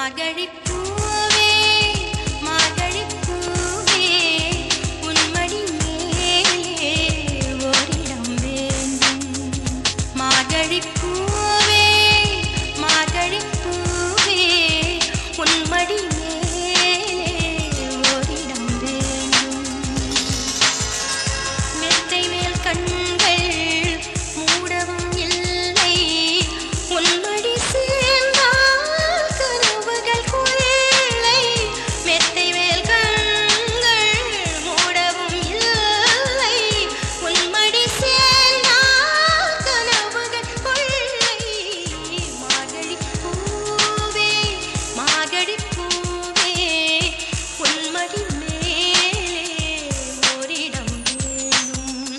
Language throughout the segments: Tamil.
மார்கழிப் பூவே மார்கழிப் பூவே உன் மடி மேலே ஓரிடம் வேண்டும் மார்கழிப் பூவே மார்கழிப் பூவே உன் மடி மேலே ஓரிடம் வேண்டும் மெத்தை மேல் கண்கள் மூடவும் இல்லை உன்மடி சேர்ந்தால் கனவுகள் கொள்ளை மெத்தை மேல் கண்கள் மூடவும் இல்லை உன்மடி சேர்ந்தால் கனவுகள் கொள்ளை மார்கழி பூவே மார்கழி பூவே உன்மடி மேலே ஓரிடம் வேண்டும்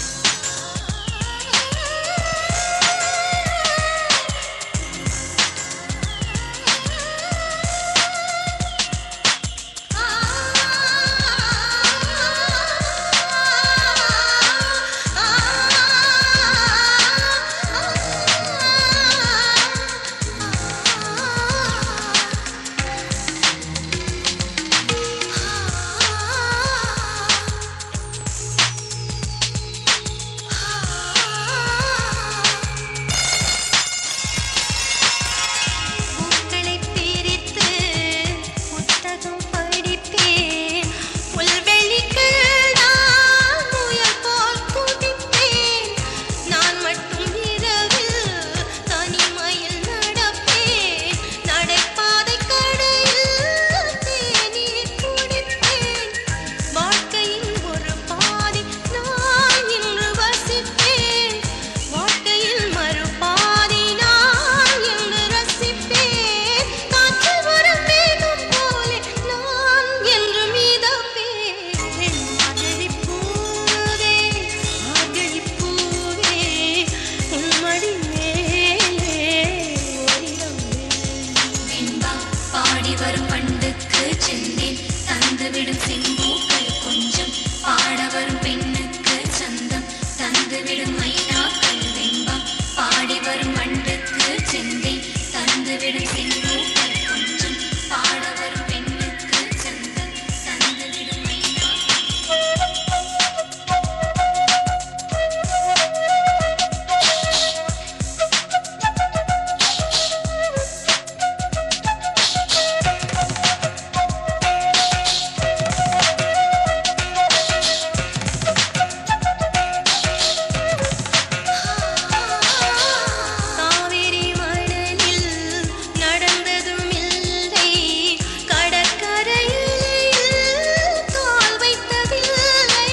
பூக்களை பிரித்து புத்தகம் படிப்பேன் புல்வெளிகள் நான் முயல் போல் குதிப்பேன் நான் மட்டும் இரவில் தனிமையில் நடப்பேன் நடைபாதை கடையில் தேநீர் குடிப்பேன் வாழ்க்கையின் ஒரு பாதி நான் இன்று வசிப்பேன் வாழ்க்கையில் மறுபாதி நான் இன்று ரசிப்பேன் காற்று வரும் மேகம் போலே நான் என்று மிதப்பேன் மார்கழிப் பூவே மார்கழிப் பூவே உன் மடி மேலே ஓரிடம் வெண்பா பாடி வரும் பண்டுக்கு செந்தேன் தந்துவிடும் செங்கூக்கள் கொஞ்சம் பாட வரும் பெண்ணுக்கு சந்தம் தந்துவிடும் மைனாக்கள் வெண்பா பாடி வரும் பண்டுக்கு செந்தேன் தந்துவிடும் செங்கூக்கள் கொஞ்சம் பாட வரும் பெண்ணுக்கு சந்தம் தந்துவிடும் மைனாக்கள் காவிரி மணலில் நடந்ததும் இல்லை கடற்கரையில் கால் வைத்ததில்லை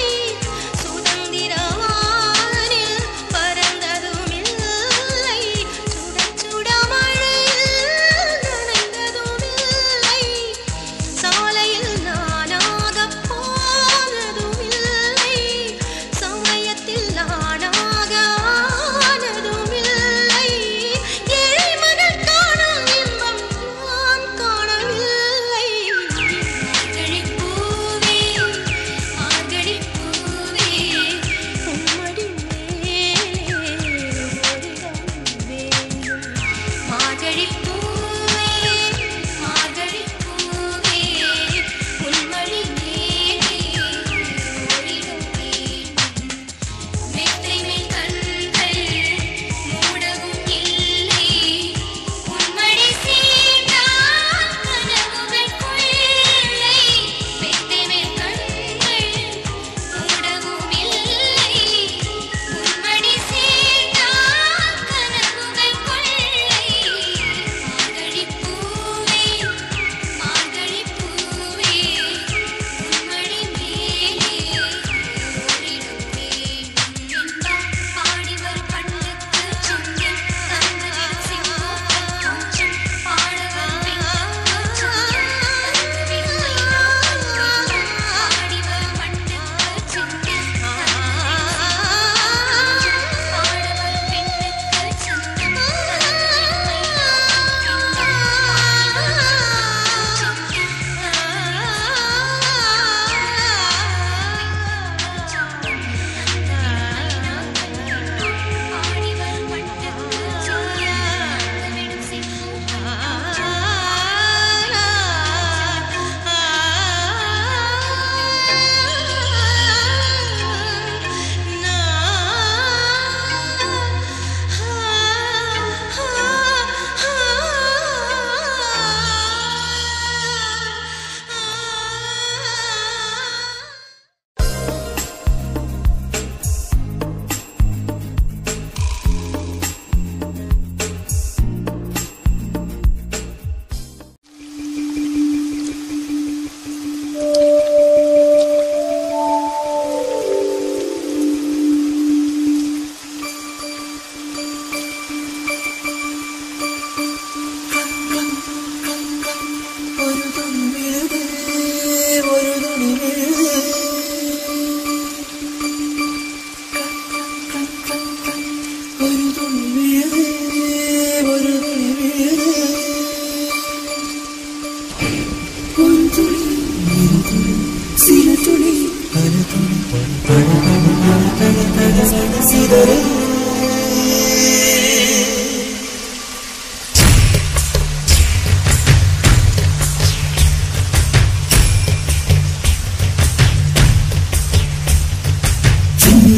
சுதந்திரவானில் பறந்ததும் இல்லை சுட சுட மழையில் நனைந்ததும் இல்லை சாலையில் நானாக போனதும் இல்லை சமயத்தில் நானாக ஆனதும் இல்லை ஏழை மகள் காணும் இன்பம் நான் காணவில்லை மார்கழிப் பூவே மார்கழிப் பூவே உம்மடி மேலே ஓரிடம் வேண்டும் மார்கழிப் பூவே மார்கழிப் பூவே உன்மடி மேலே ஓரிடம் வேண்டும் மெத்தை மேல் கண்கள் மூடவும் இல்லை உன்மடி சேர்ந்தால் கனவுகள் கொள்ளை மெத்தை மேல் கண்கள் மூடவும் இல்லை உன்மடி சேர்ந்தால் கனவுகள் கொள்ளை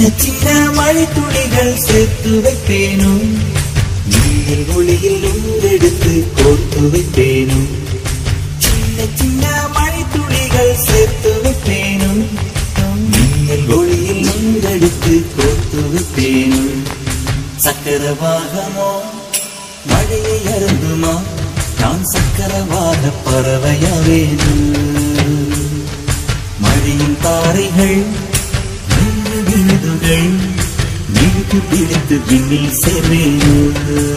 சின்ன சின்ன மழை துளிகள் சேர்த்து வைப்பேனும் நீரில் ஒளியில் ஊரெடுத்து கோர்த்து வைப்பேனும் சின்ன சின்ன மழை துளிகள் சேர்த்து வைப்பேனும் நீரில் ஒளியில் ஊரெடுத்து கோர்த்து வைப்பேனும் சக்கரவாகமோ மழையை அருந்துமா நான் சக்கரவாக பறவையாவேனும் மழையின் தாரைகள் நின்று விழுதுகள் நெருப்பு பிடித்து விண்ணில் சேர்வேன்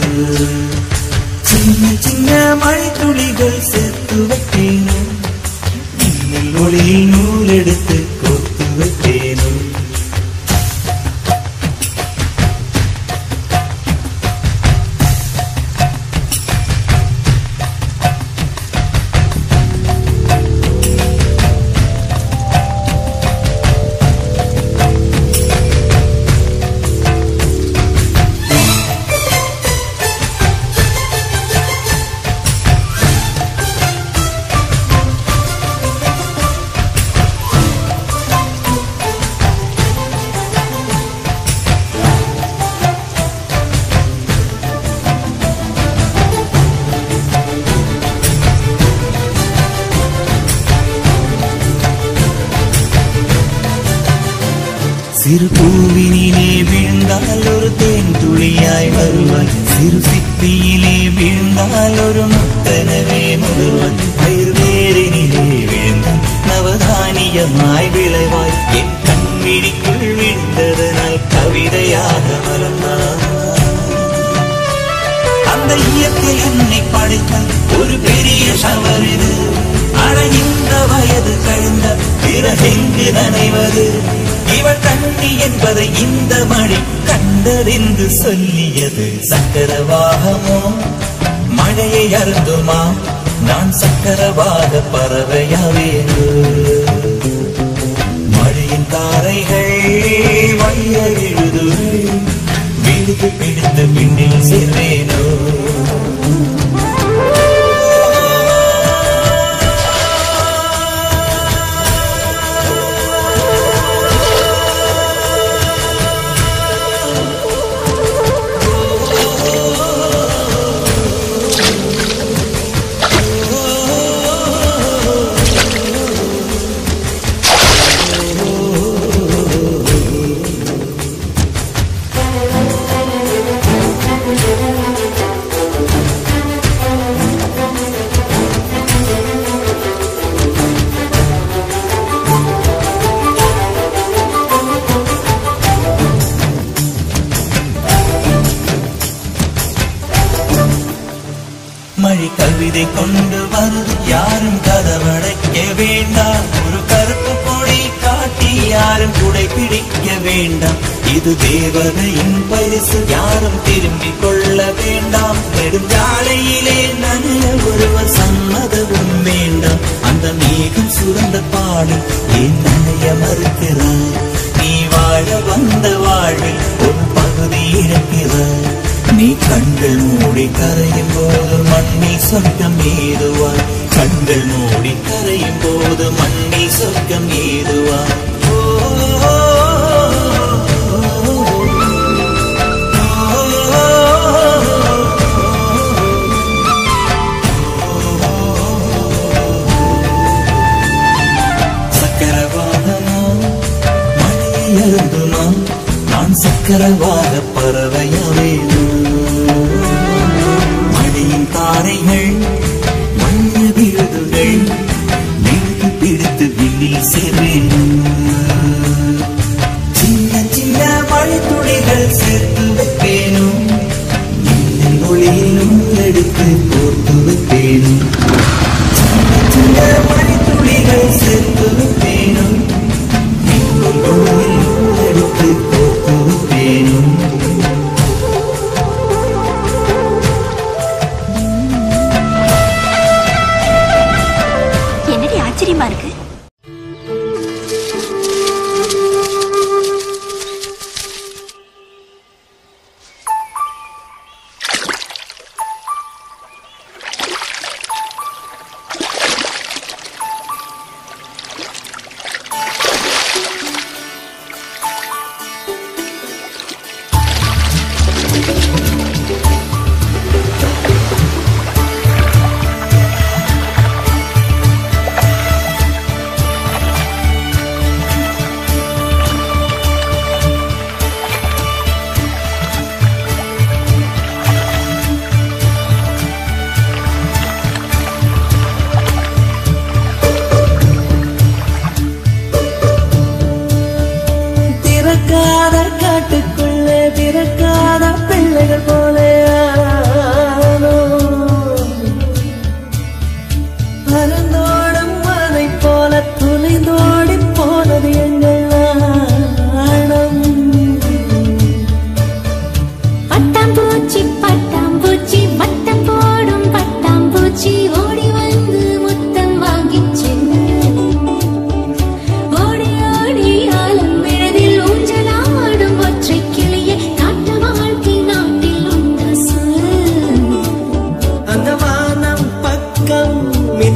சின்ன சின்ன மழை துளிகள் சேர்த்து வைப்பேனும் மின்னல் ஒளியில் நூல் எடுத்து கோர்த்து வைப்பேனும் சிறு பூவினிலே விழுந்தால் ஒரு தேன் துளியாய் வருவாய் சிறு சிப்பியிலே விழுந்தால் ஒரு முத்தனவே முழுவாய் பயிர் வேறினிலே விழுந்தால் நவதானியமாய் விளைவாய் என் கண்விழிக்குள் விழுந்ததனால் கவிதையாக மலர்ந்தாய் அந்த இயற்கை என்னை படைத்த ஒரு பெரிய ஷவர் இது அட இந்த வயது கழிந்த பிறகெங்கு நனைவது இவள் கண்ணி என்பதை இந்த மழை கண்டறிந்து சொல்லியது சக்கரவாகமோ மழையை அருந்துமா நான் சக்கரவாக பறவையாவேனு மழையின் தாரைகள் வைய விழுது விழுது பிடித்து பின்னில் சேர்வேனோ மழை கவிதை கொண்டு வருது யாரும் கதவடைக்க வேண்டாம் ஒரு கருப்பு கொடி காட்டி யாரும் குடை பிடிக்க வேண்டாம் இது தேவதையின் பரிசு யாரும் திரும்பிக் கொள்ள வேண்டாம் நெடுஞ்சாலையிலே நனைய ஒருவர் சம்மதமும் வேண்டாம் அந்த மேகம் சுரந்த பாடு ஏன் நனைய மறுக்கிறாய் நீ வாழ வந்த வாழ்வில் ஒரு பகுதி இழக்கிறாய் நீ கண்கள் மூடி கரையும் போது மண்ணில் சொர்க்கம் ஏதுவாய் கண்கள் மூடி கரையும் போது மண்ணில் சொர்க்கம் ஏதுவாய் ஓ, ஓ, ஓ, சக்கரவாகமோ மழையை அருந்துமா நான் சக்கரவாக பறவையாவேனோ மழையின் தாரைகள் மஞ்ச விழுதுகள் நெருப்பு பிடித்து விண்ணில் சேர்வேன் சின்ன சின்ன மழை துளிகள் சேர்த்து வைப்பேனும் மின்னல் ஒளியிலும் எடுத்து கோர்த்து வைப்பேனும் சின்ன சின்ன மழை துளிகள் சேர்த்து வைப்பேனும் மின்னல் ஒளியிலும் எடுத்து கோர்த்து வைப்பேனும்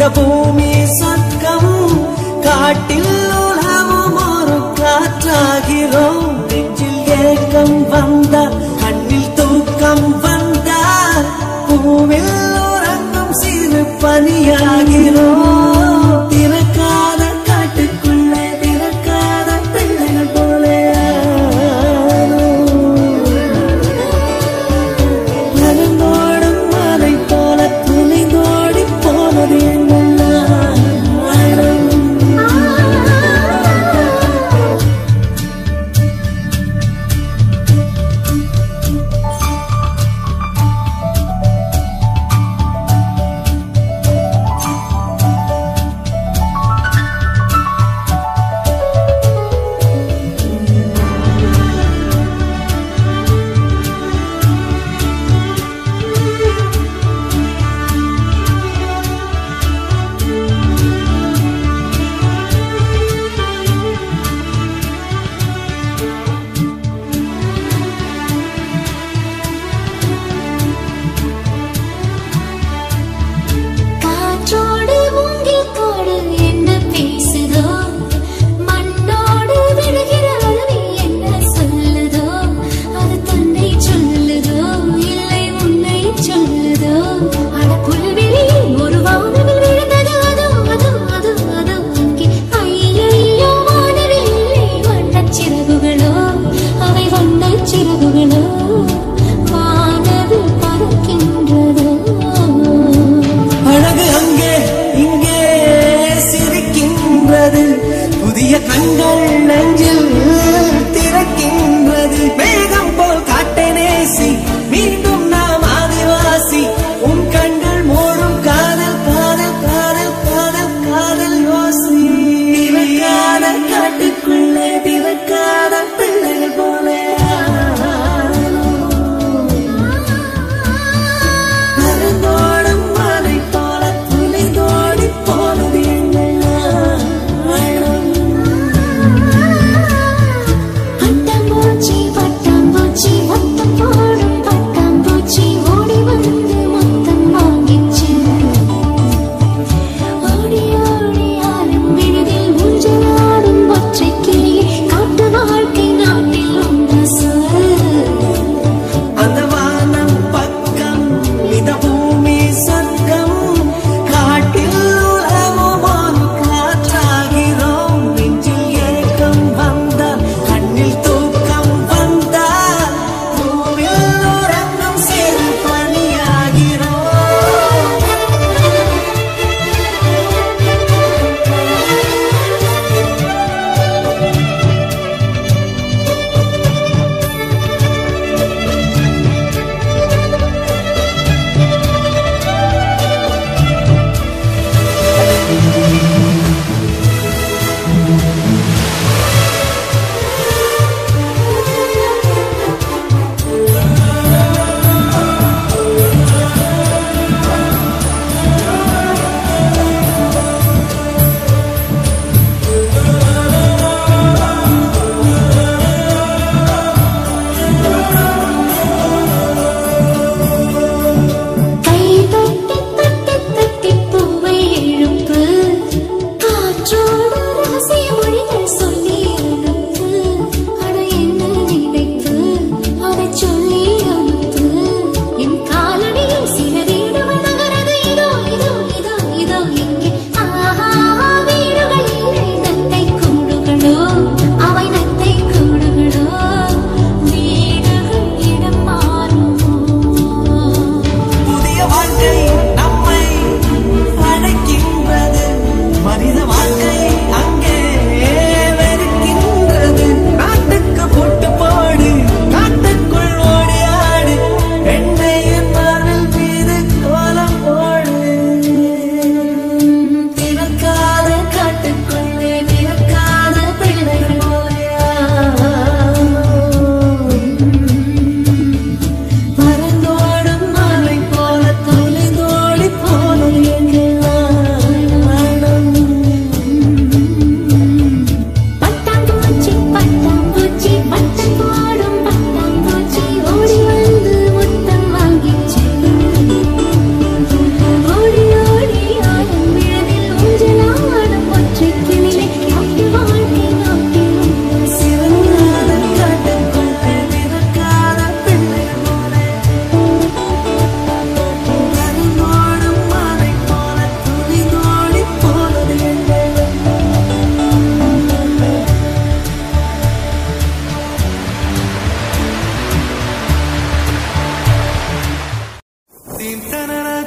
பூமி சொர்க்கம் காட்டில் உலவும் ஒரு காற்றாகிறோம் நெஞ்சில் ஏக்கம் வந்தால் கண்ணில் தூக்கம் வந்தால் பூவில் உறங்கும் சிறு பனியாகிறோம் திறக்காத காட்டுக்குள்ளே திறக்காத பிள்ளைகள் போலே மலர்ந்தோடும் மலை போல துணிந்தோடி போனது எங்கள் நாணம்.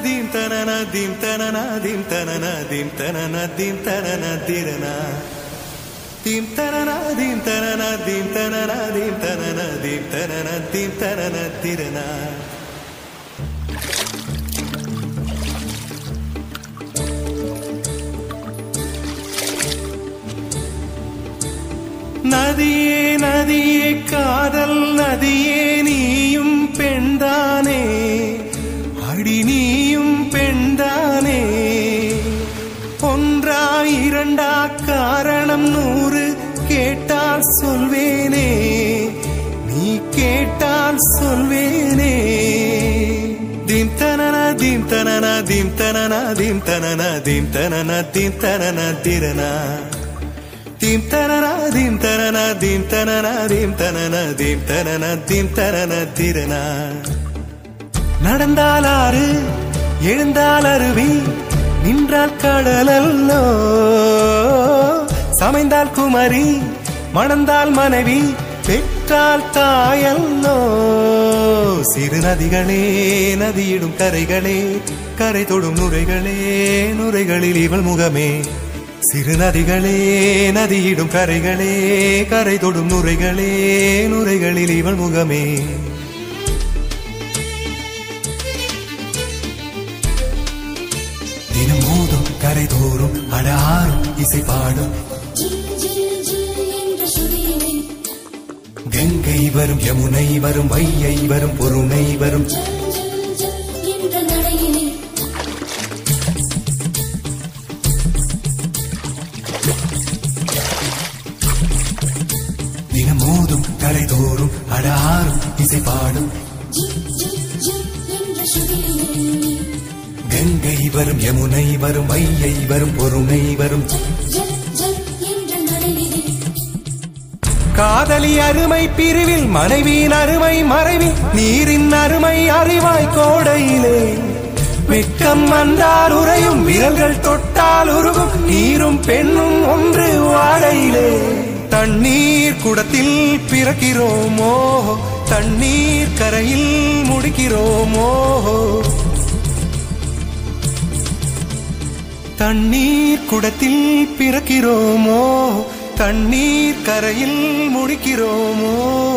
தீம் தனன தீம் தனன தீம் தனன தீம் தனன தீம் தனன திரனா தீம் தனன தீம் தனன தீம் தனன தீம் தனன தீம் தனன தீம் தனன திரனா நதியே நதியே காதல் நதியே நீயும் பெண்தானே அடி நீயும் பெண்தானே ஒன்றா இரண்டா காரணம் நூறு கேட்டால் சொல்வேனே நீ கேட்டால் சொல்வேனே தீம் தனன தீம் தனன தீம் தனன தீம் தனன தீம் தனன தீம் தனன திரனா தீம் தனன தீம் தனன தீம் தனன தீம் தனன தீம் தனன தீம் தனன திரனா நடந்தால் ஆறு எழுந்தால் அருவி நின்றால் கடலல்லோ சமைந்தால் குமரி மணந்தால் மனைவி பெற்றால் தாயல்லோ சிறு நதிகளே நதியிடும் கரைகளே கரை தொடும் நுரைகளே நுரைகளில் இவள் முகமே சிறு நதிகளே நதியிடும் கரைகளே கரை தொடும் நுரைகளே நுரைகளில் இவள் முகமே தினம் மோதும் கரை தோறும் அடாரும் இசை பாடும் கங்கை வரும் யமுனை வரும் வையை வரும் பொருணை வரும் தினம் மோதும் கரை தோறும் அடாரும் இசை பாடும் கங்கை வரும் யமுனை வரும் வையை வரும் பொருணை வரும் காதலி அருமை பிரிவில் மனைவியின் அருமை மறைவில் நீரின் அருமை அறிவாய் கோடையிலே வெட்கம் வந்தால் உறையும் விரல்கள் தொட்டால் உருகும் நீரும் பெண்ணும் ஒன்று வாடையிலே தண்ணீர் குடத்தில் பிறக்கிறோமோ தண்ணீர் கரையில் முடிக்கிறோமோ தண்ணீர் குடத்தில் பிறக்கிறோமோ தண்ணீர் கரையில் முடிக்கிறோமோ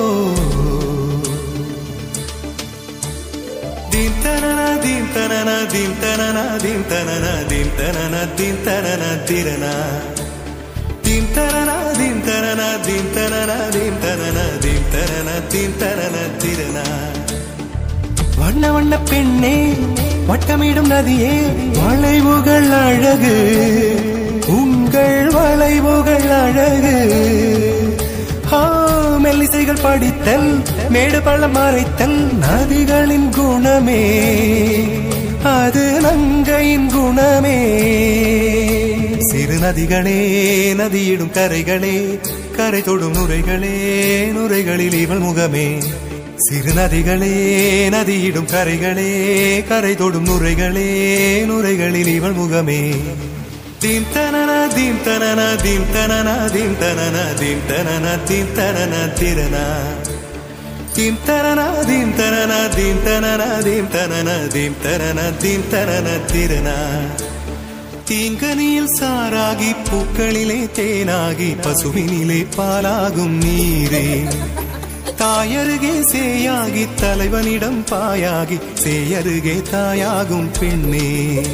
தீம் தனன தீம் தனன தீம் தனன தீம் தனன தீம் தனன தீம் தனன திரனா தீம் தனன தீம் தனன தீம் தனன தீம் தனன தீம் தனன தீம் தனன திரனா வண்ண வண்ண பெண்ணே வட்டமிடும் நதியே வளைவுகள் அழகு உங்கள் வளைவுகள் அழகு ஆ, மெல்லிசைகள் படித்தல் மேடு பள்ளம் மறைத்தல் நதிகளின் குணமே அது நங்கையின் குணமே சிறு நதிகளே நதியிடும் கரைகளே கரை தொடும் நுரைகளே நுரைகளில் இவள் முகமே சிறு நதிகளே நதியிடும் கரைகளே கரை தொடும் நுரைகளே நுரைகளில் இவள் முகமே தீம் தனன தீம் தனன தீம் தனன தீம் தனன தீம் தனன தீம் தனன திரனா தீம் தனன தீம் தனன தீம் தனன தீம் தனன தீம் தனன தீம் தனன திரனா தீங்கனியில் சாராகி பூக்களிலே தேனாகி பசுவினிலே பாலாகும் நீரே தாயருகே சேயாகி தலைவனிடம் பாயாகி சேயருகே தாயாகும் பெண்ணே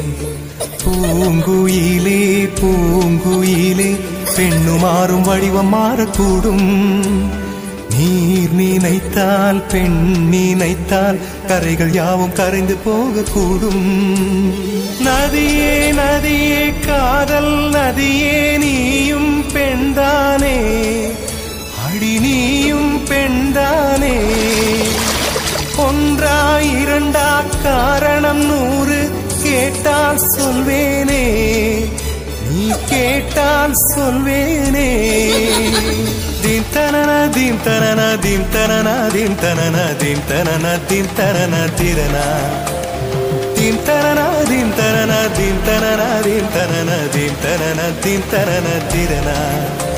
பூங்குயிலே பூங்குயிலே பெண்ணுமாறும் வடிவம் மாறக்கூடும் நீர் நினைத்தால் பெண் நினைத்தால் கரைகள் யாவும் கரைந்து போகக்கூடும் நதியே நதியே காதல் நதியே நீயும் பெண்தானே அடி நீயும் பெண்தானே ஒன்றா இரண்டா காரணம் நூறு கேட்டால் சொல்வேனே நீ கேட்டால் சொல்வேனே தீம் தனன தீம் தனன தீம் தனன தீம் தனன தீம் தனன தீம் தனன திரனா தீம் தனன தீம் தனன தீம் தனன தீம் தனன தீம் தனன தீம் தனன திரனா